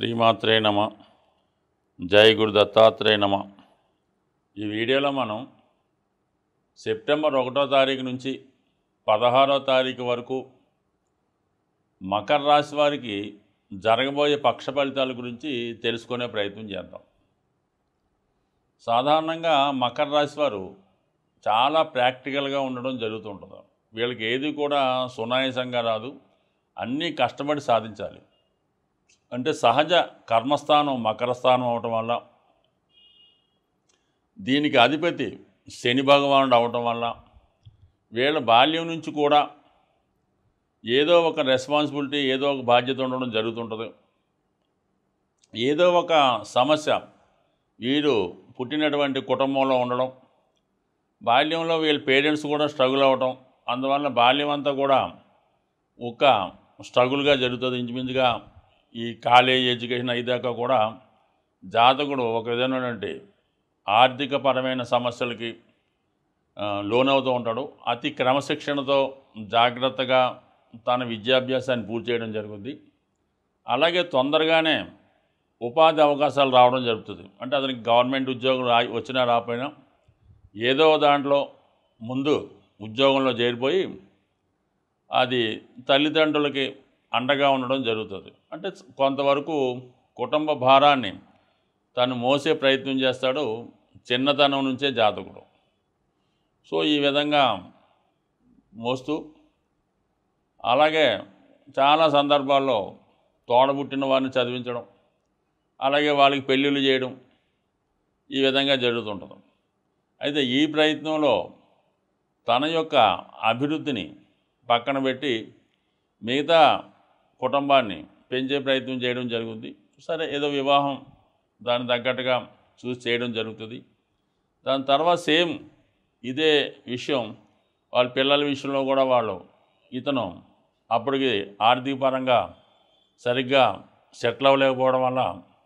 శ్రీమాత్రే నమ జై గురు దత్తాత్రేయ నమ ఈ వీడియోలో మనం సెప్టెంబర్ ఒకటో తారీఖు నుంచి పదహారో తారీఖు వరకు మకర రాశి వారికి జరగబోయే పక్ష ఫలితాల గురించి తెలుసుకునే ప్రయత్నం చేద్దాం సాధారణంగా మకర రాశి వారు చాలా ప్రాక్టికల్గా ఉండడం జరుగుతుంటుంది వీళ్ళకి ఏది కూడా సునాయాసంగా రాదు అన్నీ కష్టపడి సాధించాలి అంటే సహజ కర్మస్థానం మకర స్థానం అవటం వల్ల దీనికి అధిపతి శని భగవానుడు అవటం వల్ల వీళ్ళ బాల్యం నుంచి కూడా ఏదో ఒక రెస్పాన్సిబిలిటీ ఏదో ఒక బాధ్యత ఉండడం జరుగుతుంటుంది ఏదో ఒక సమస్య వీరు పుట్టినటువంటి కుటుంబంలో ఉండడం బాల్యంలో వీళ్ళ పేరెంట్స్ కూడా స్ట్రగుల్ అవ్వటం అందువల్ల బాల్యం అంతా కూడా ఒక స్ట్రగుల్గా జరుగుతుంది ఇంచుమించుగా ఈ కాలేజ్ ఎడ్యుకేషన్ అయ్యాక కూడా జాతకుడు ఒక విధమైనటువంటి ఆర్థికపరమైన సమస్యలకి ఆ, లోనవుతూ ఉంటాడు అతి క్రమశిక్షణతో జాగ్రత్తగా తన విద్యాభ్యాసాన్ని పూర్తి చేయడం జరుగుతుంది అలాగే తొందరగానే ఉపాధి అవకాశాలు రావడం జరుగుతుంది అంటే అతనికి గవర్నమెంట్ ఉద్యోగం రా వచ్చినా రాకపోయినా ఏదో దాంట్లో ముందు ఉద్యోగంలో చేరిపోయి అది తల్లిదండ్రులకి అండగా ఉండడం జరుగుతుంది అంటే కొంతవరకు కుటుంబ భారాన్ని తను మోసే ప్రయత్నం చేస్తాడు చిన్నతనం నుంచే జాతకుడు సో ఈ విధంగా మోస్తూ అలాగే చాలా సందర్భాల్లో తోడబుట్టిన వారిని చదివించడం అలాగే వాళ్ళకి పెళ్ళిళ్ళు చేయడం ఈ విధంగా జరుగుతుంటుంది అయితే ఈ ప్రయత్నంలో తన యొక్క అభివృద్ధిని పక్కన పెట్టి మిగతా కుటుంబాన్ని పెంచే ప్రయత్నం చేయడం జరుగుతుంది సరే ఏదో వివాహం దానికి తగ్గట్టుగా చూసి చేయడం జరుగుతుంది దాని తర్వాత సేమ్ ఇదే విషయం వాళ్ళ పిల్లల విషయంలో కూడా వాళ్ళు ఇతను అప్పటికి ఆర్థిక పరంగా సరిగ్గా సెటిల్ అవ్వలేకపోవడం వల్ల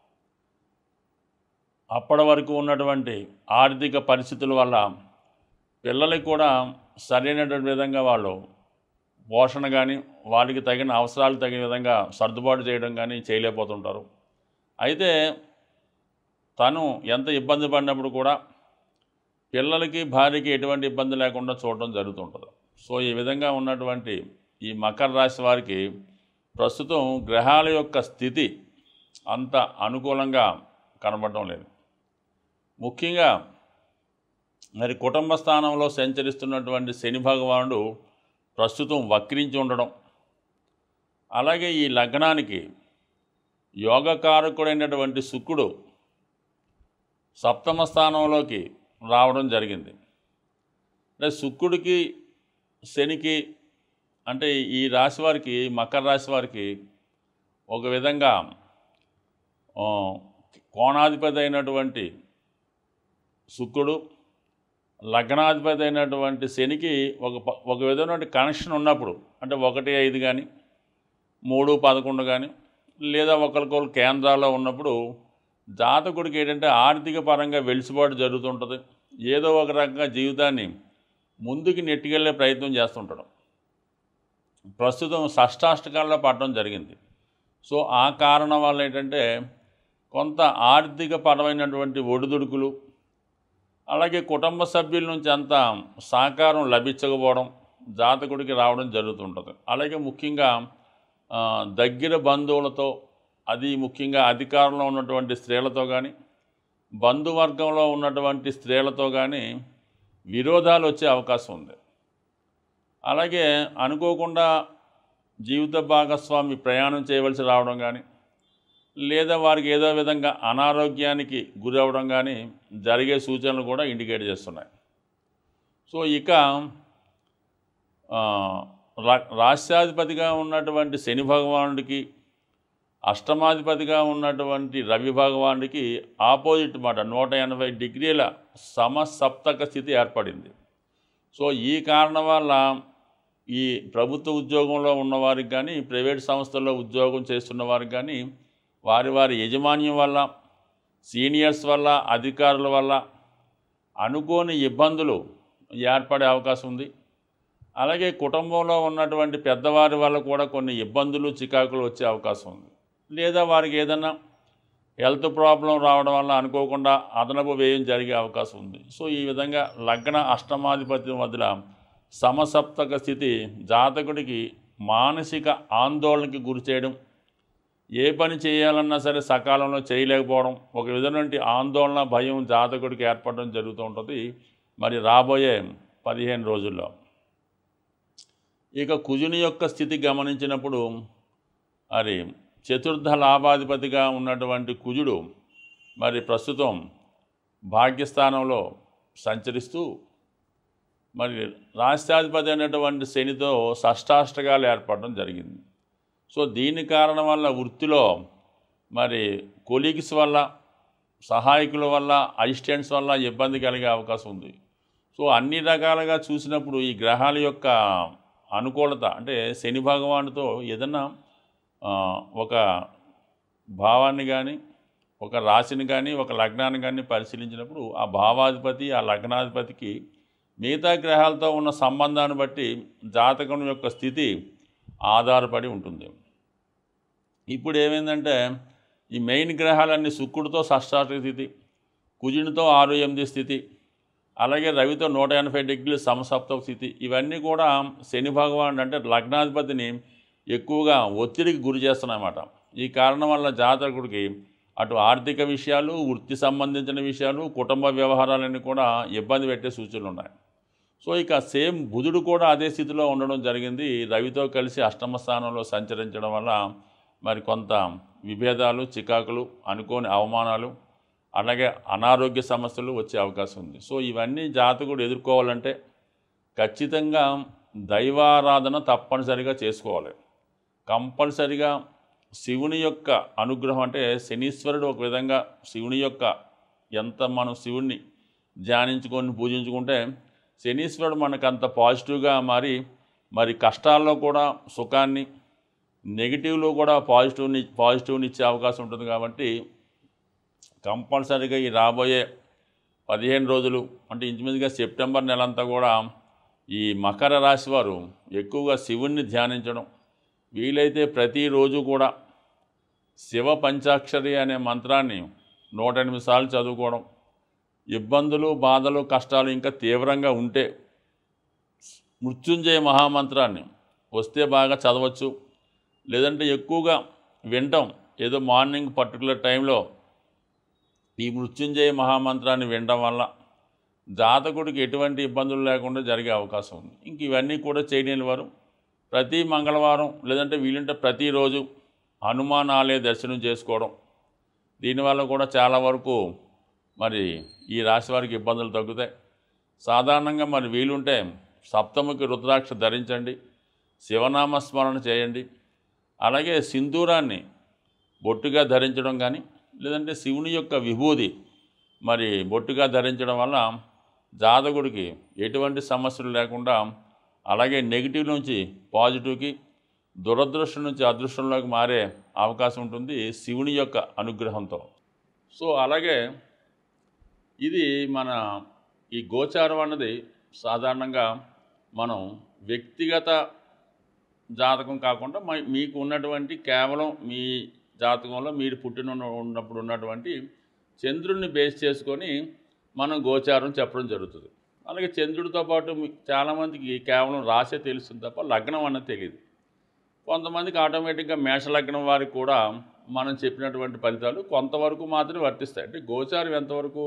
అప్పటి వరకు ఉన్నటువంటి ఆర్థిక పరిస్థితుల వల్ల పిల్లలకి కూడా సరైనటువంటి విధంగా వాళ్ళు పోషణ కానీ వాళ్ళకి తగిన అవసరాలు తగిన విధంగా సర్దుబాటు చేయడం కానీ చేయలేకపోతుంటారు అయితే తను ఎంత ఇబ్బంది పడినప్పుడు కూడా పిల్లలకి భార్యకి ఎటువంటి ఇబ్బంది లేకుండా చూడడం జరుగుతుంటుంది సో ఈ విధంగా ఉన్నటువంటి ఈ మకర రాశి వారికి ప్రస్తుతం గ్రహాల యొక్క స్థితి అంత అనుకూలంగా కనబడటం లేదు ముఖ్యంగా మరి కుటుంబ స్థానంలో సంచరిస్తున్నటువంటి శని భగవానుడు ప్రస్తుతం వక్రించి ఉండడం అలాగే ఈ లగ్నానికి యోగకారకుడైనటువంటి శుక్రుడు సప్తమ స్థానంలోకి రావడం జరిగింది అంటే శుక్రుడికి శనికి అంటే ఈ రాశి వారికి మకర రాశి వారికి ఒక విధంగా ఆ, కోణాధిపతి అయినటువంటి శుక్రుడు లగ్నాధిపతి అయినటువంటి శనికి ఒక ప- ఒక విధమైనటువంటి కనెక్షన్ ఉన్నప్పుడు అంటే ఒకటి ఐదు కానీ మూడు పదకొండు కానీ లేదా ఒకరికొకరు కేంద్రాల్లో ఉన్నప్పుడు జాతకుడికి ఏంటంటే ఆర్థిక పరంగా వెలుసుబాటు జరుగుతుంటుంది ఏదో ఒక రకంగా జీవితాన్ని ముందుకు నెట్టుకెళ్ళే ప్రయత్నం చేస్తుంటాడు ప్రస్తుతం షష్టాష్టకాల్లో పడడం జరిగింది సో ఆ కారణం వల్ల ఏంటంటే కొంత ఆర్థిక పరమైనటువంటి ఒడిదుడుకులు అలాగే కుటుంబ సభ్యుల నుంచి అంత సహకారం లభించకపోవడం జాతకుడికి రావడం జరుగుతుంటుంది అలాగే ముఖ్యంగా ఆ, దగ్గర బంధువులతో అది ముఖ్యంగా అధికారంలో ఉన్నటువంటి స్త్రీలతో కానీ బంధువర్గంలో ఉన్నటువంటి స్త్రీలతో కానీ విరోధాలు వచ్చే అవకాశం ఉంది అలాగే అనుకోకుండా జీవిత భాగస్వామి ప్రయాణం చేయవలసి రావడం కానీ లేదా వారికి ఏదో విధంగా అనారోగ్యానికి గురి అవ్వడం కానీ జరిగే సూచనలు కూడా ఇండికేట్ చేస్తున్నాయి సో ఇక ఆ, రా- రాష్ట్రాధిపతిగా ఉన్నటువంటి శని భగవానుడికి అష్టమాధిపతిగా ఉన్నటువంటి రవి భగవానుడికి ఆపోజిట్ మాట నూట ఎనభై డిగ్రీల సమసప్తక స్థితి ఏర్పడింది సో ఈ కారణం వల్ల ఈ ప్రభుత్వ ఉద్యోగంలో ఉన్నవారికి కానీ ప్రైవేట్ సంస్థల్లో ఉద్యోగం చేస్తున్న వారికి కానీ వారి వారి యజమాన్యం వల్ల సీనియర్స్ వల్ల అధికారుల వల్ల అనుకోని ఇబ్బందులు ఏర్పడే అవకాశం ఉంది అలాగే కుటుంబంలో ఉన్నటువంటి పెద్దవారి వల్ల కూడా కొన్ని ఇబ్బందులు చికాకులు వచ్చే అవకాశం ఉంది లేదా వారికి ఏదైనా హెల్త్ ప్రాబ్లం రావడం వల్ల అనుకోకుండా అదనపు వ్యయం జరిగే అవకాశం ఉంది సో ఈ విధంగా లగ్న అష్టమాధిపతి మధ్యలో సమసప్తక స్థితి జాతకుడికి మానసిక ఆందోళనకి గురి చేయడం ఏ పని చేయాలన్నా సరే సకాలంలో చేయలేకపోవడం ఒక విధమైనటువంటి ఆందోళన భయం జాతకుడికి ఏర్పడడం జరుగుతూ ఉంటుంది మరి రాబోయే పదిహేను రోజుల్లో ఇక కుజుని యొక్క స్థితి గమనించినప్పుడు మరి చతుర్థ లాభాధిపతిగా ఉన్నటువంటి కుజుడు మరి ప్రస్తుతం భాగ్యస్థానంలో సంచరిస్తూ మరి రాష్ట్రాధిపతి అయినటువంటి శనితో షష్టాష్టకాలు ఏర్పడడం జరిగింది సో దీని కారణం వల్ల వృత్తిలో మరి కొలీగ్స్ వల్ల సహాయకుల వల్ల అసిస్టెంట్స్ వల్ల ఇబ్బంది కలిగే అవకాశం ఉంది సో అన్ని రకాలుగా చూసినప్పుడు ఈ గ్రహాల యొక్క అనుకూలత అంటే శని భగవానుతో ఏదన్నా ఆ, ఒక భావాన్ని కానీ ఒక రాశిని కానీ ఒక లగ్నాన్ని కానీ పరిశీలించినప్పుడు ఆ భావాధిపతి ఆ లగ్నాధిపతికి మిగతా గ్రహాలతో ఉన్న సంబంధాన్ని బట్టి జాతకం యొక్క స్థితి ఆధారపడి ఉంటుంది ఇప్పుడు ఏమైందంటే ఈ మెయిన్ గ్రహాలన్నీ శుక్రుడితో షష్టాష్ట స్థితి కుజునితో ఆరు ఎనిమిది స్థితి అలాగే రవితో నూట ఎనభై డిగ్రీల సమసప్తవ స్థితి ఇవన్నీ కూడా శని భగవానుడు అంటే లగ్నాధిపతిని ఎక్కువగా ఒత్తిడికి గురి చేస్తున్నాయన్నమాట ఈ కారణం వల్ల జాతకుడికి అటు ఆర్థిక విషయాలు వృత్తి సంబంధించిన విషయాలు కుటుంబ వ్యవహారాలన్నీ కూడా ఇబ్బంది పెట్టే సూచనలు ఉన్నాయి సో ఇక సేమ్ బుధుడు కూడా అదే స్థితిలో ఉండడం జరిగింది రవితో కలిసి అష్టమ స్థానంలో సంచరించడం వల్ల మరి కొంత విభేదాలు చికాకులు అనుకోని అవమానాలు అలాగే అనారోగ్య సమస్యలు వచ్చే అవకాశం ఉంది సో ఇవన్నీ జాతకుడు ఎదుర్కోవాలంటే ఖచ్చితంగా దైవారాధన తప్పనిసరిగా చేసుకోవాలి కంపల్సరిగా శివుని యొక్క అనుగ్రహం అంటే శనీశ్వరుడు ఒక విధంగా శివుని యొక్క ఎంత మనం శివుణ్ణి ధ్యానించుకొని పూజించుకుంటే శనీశ్వరుడు మనకు అంత పాజిటివ్గా మారి మరి కష్టాల్లో కూడా సుఖాన్ని నెగిటివ్లో కూడా పాజిటివ్ని పాజిటివ్ని ఇచ్చే అవకాశం ఉంటుంది కాబట్టి కంపల్సరీగా ఈ రాబోయే పదిహేను రోజులు అంటే ఇంచుమించుగా సెప్టెంబర్ నెలంతా కూడా ఈ మకర రాశి వారు ఎక్కువగా శివుణ్ణి ధ్యానించడం వీలైతే ప్రతిరోజు కూడా శివ పంచాక్షరి అనే మంత్రాన్ని నూట ఎనిమిది సార్లు చదువుకోవడం ఇబ్బందులు బాధలు కష్టాలు ఇంకా తీవ్రంగా ఉంటే మృత్యుంజయ మహామంత్రాన్ని వస్తే బాగా చదవచ్చు లేదంటే ఎక్కువగా వినటం ఏదో మార్నింగ్ పర్టికులర్ టైంలో ఈ మృత్యుంజయ మహామంత్రాన్ని వినడం వల్ల జాతకుడికి ఎటువంటి ఇబ్బందులు లేకుండా జరిగే అవకాశం ఉంది ఇంక ఇవన్నీ కూడా చేయలేని వారు ప్రతి మంగళవారం లేదంటే వీలుంటే ప్రతిరోజు హనుమాన్ ఆలయ దర్శనం చేసుకోవడం దీనివల్ల కూడా చాలా వరకు మరి ఈ రాశి వారికి ఇబ్బందులు తగ్గుతాయి సాధారణంగా మరి వీలుంటే సప్తముకి రుద్రాక్ష ధరించండి శివనామ స్మరణ చేయండి అలాగే సింధూరాన్ని బొట్టుగా ధరించడం కానీ లేదంటే శివుని యొక్క విభూది మరి బొట్టుగా ధరించడం వల్ల జాతకుడికి ఎటువంటి సమస్యలు లేకుండా అలాగే నెగిటివ్ నుంచి పాజిటివ్కి దురదృష్టం నుంచి అదృష్టంలోకి మారే అవకాశం ఉంటుంది శివుని యొక్క అనుగ్రహంతో సో అలాగే ఇది మన ఈ గోచారం అన్నది సాధారణంగా మనం వ్యక్తిగత జాతకం కాకుండా మై- మీకు ఉన్నటువంటి కేవలం మీ జాతకంలో మీరు పుట్టిన ఉన్న- ఉన్నప్పుడు ఉన్నటువంటి చంద్రుడిని బేస్ చేసుకొని మనం గోచారం చెప్పడం జరుగుతుంది అలాగే చంద్రుడితో పాటు మీ- చాలామందికి కేవలం రాసే తెలుస్తుంది తప్ప లగ్నం అన్నది తెలియదు కొంతమందికి ఆటోమేటిక్గా మేషలగ్నం వారికి కూడా మనం చెప్పినటువంటి ఫలితాలు కొంతవరకు మాత్రమే వర్తిస్తాయి అంటే గోచారం ఎంతవరకు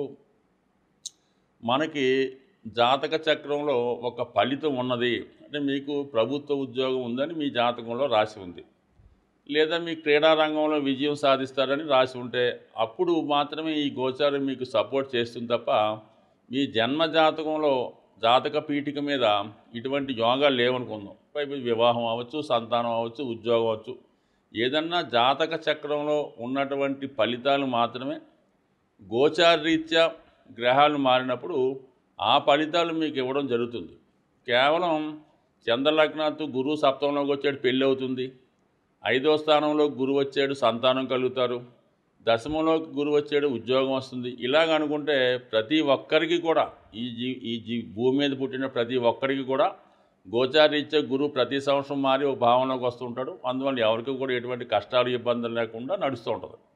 మనకి జాతక చక్రంలో ఒక ఫలితం ఉన్నది అంటే మీకు ప్రభుత్వ ఉద్యోగం ఉందని మీ జాతకంలో రాసి ఉంది లేదా మీ క్రీడా రంగంలో విజయం సాధిస్తారని రాసి ఉంటే అప్పుడు మాత్రమే ఈ గోచారం మీకు సపోర్ట్ చేస్తుంది తప్ప మీ జన్మ జాతకంలో జాతక పీఠిక మీద ఇటువంటి యోగాలు లేవనుకుందాం పైపు వివాహం అవ్వచ్చు సంతానం అవ్వచ్చు ఉద్యోగం అవ్వచ్చు ఏదన్నా జాతక చక్రంలో ఉన్నటువంటి ఫలితాలు మాత్రమే గోచారరీత్యా గ్రహాలు మారినప్పుడు ఆ ఫలితాలు మీకు ఇవ్వడం జరుగుతుంది కేవలం చంద్రలగ్నాత్తు గురువు సప్తంలోకి వచ్చాడు పెళ్ళి అవుతుంది ఐదో స్థానంలో గురువు వచ్చాడు సంతానం కలుగుతారు దశమంలోకి గురువు వచ్చాడు ఉద్యోగం వస్తుంది ఇలాగ అనుకుంటే ప్రతి ఒక్కరికి కూడా ఈ జీ ఈ జీ భూమి మీద పుట్టిన ప్రతి ఒక్కరికి కూడా గోచారీత్యా గురువు ప్రతి సంవత్సరం మారి ఒక భావనలోకి వస్తుంటాడు అందువల్ల ఎవరికి కూడా ఎటువంటి కష్టాలు ఇబ్బందులు లేకుండా నడుస్తూ ఉంటుంది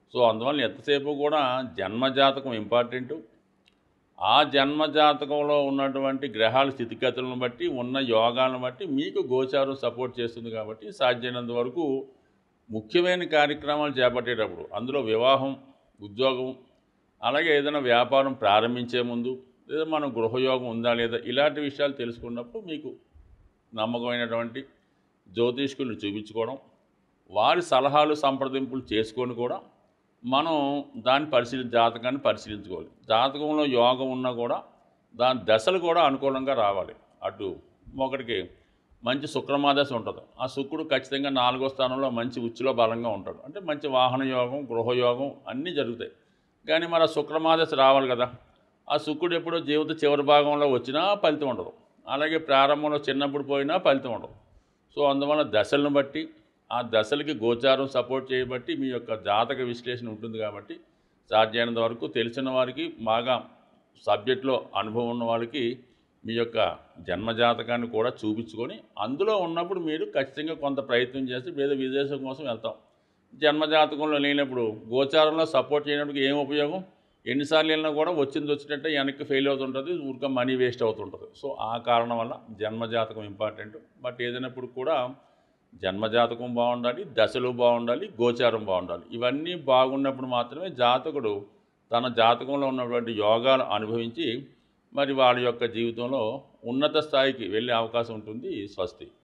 సో అందువల్ల ఎంతసేపు కూడా జన్మజాతకం ఇంపార్టెంటు ఆ జన్మ జాతకంలో ఉన్నటువంటి గ్రహాల స్థితిగతులను బట్టి ఉన్న యోగాలను బట్టి మీకు గోచారం సపోర్ట్ చేస్తుంది కాబట్టి సాధ్యమైనంత వరకు ముఖ్యమైన కార్యక్రమాలు చేపట్టేటప్పుడు అందులో వివాహం ఉద్యోగం అలాగే ఏదైనా వ్యాపారం ప్రారంభించే ముందు లేదా మనం గృహయోగం ఉందా లేదా ఇలాంటి విషయాలు తెలుసుకున్నప్పుడు మీకు నమ్మకమైనటువంటి జ్యోతిష్కుల్ని చూపించుకోవడం వారి సలహాలు సంప్రదింపులు చేసుకొని కూడా మనం దాన్ని పరిశీలి జాతకాన్ని పరిశీలించుకోవాలి జాతకంలో యోగం ఉన్నా కూడా దాని దశలు కూడా అనుకూలంగా రావాలి అటు ఒకటికి మంచి శుక్రమాదశ ఉంటుంది ఆ శుక్రుడు ఖచ్చితంగా నాలుగో స్థానంలో మంచి ఉచ్చులో బలంగా ఉంటాడు అంటే మంచి వాహన యోగం గృహయోగం అన్నీ జరుగుతాయి కానీ మరి ఆ శుక్రమాదశ రావాలి కదా ఆ శుక్రుడు ఎప్పుడో జీవిత చివరి భాగంలో వచ్చినా ఫలితం ఉండదు అలాగే ప్రారంభంలో చిన్నప్పుడు పోయినా ఫలితం ఉండదు సో అందువల్ల దశలను బట్టి ఆ దశలకి గోచారం సపోర్ట్ చేయబట్టి మీ యొక్క జాతక విశ్లేషణ ఉంటుంది కాబట్టి సాధ్యమైనంత వరకు తెలిసిన వారికి బాగా సబ్జెక్ట్లో అనుభవం ఉన్న వాళ్ళకి మీ యొక్క జన్మజాతకాన్ని కూడా చూపించుకొని అందులో ఉన్నప్పుడు మీరు ఖచ్చితంగా కొంత ప్రయత్నం చేసి ఏదో విదేశం కోసం వెళ్తాం జన్మజాతకంలో లేనప్పుడు గోచారంలో సపోర్ట్ చేయడానికి ఏం ఉపయోగం ఎన్నిసార్లు వెళ్ళినా కూడా వచ్చింది వచ్చినట్టే వెనక్కి ఫెయిల్ అవుతుంటుంది ఊరికే మనీ వేస్ట్ అవుతుంటుంది సో ఆ కారణం వల్ల జన్మజాతకం ఇంపార్టెంట్ బట్ ఏదైనప్పుడు కూడా జన్మజాతకం బాగుండాలి దశలు బాగుండాలి గోచారం బాగుండాలి ఇవన్నీ బాగున్నప్పుడు మాత్రమే జాతకుడు తన జాతకంలో ఉన్నటువంటి యోగాలు అనుభవించి మరి వాళ్ళ యొక్క జీవితంలో ఉన్నత స్థాయికి వెళ్ళే అవకాశం ఉంటుంది స్వస్తి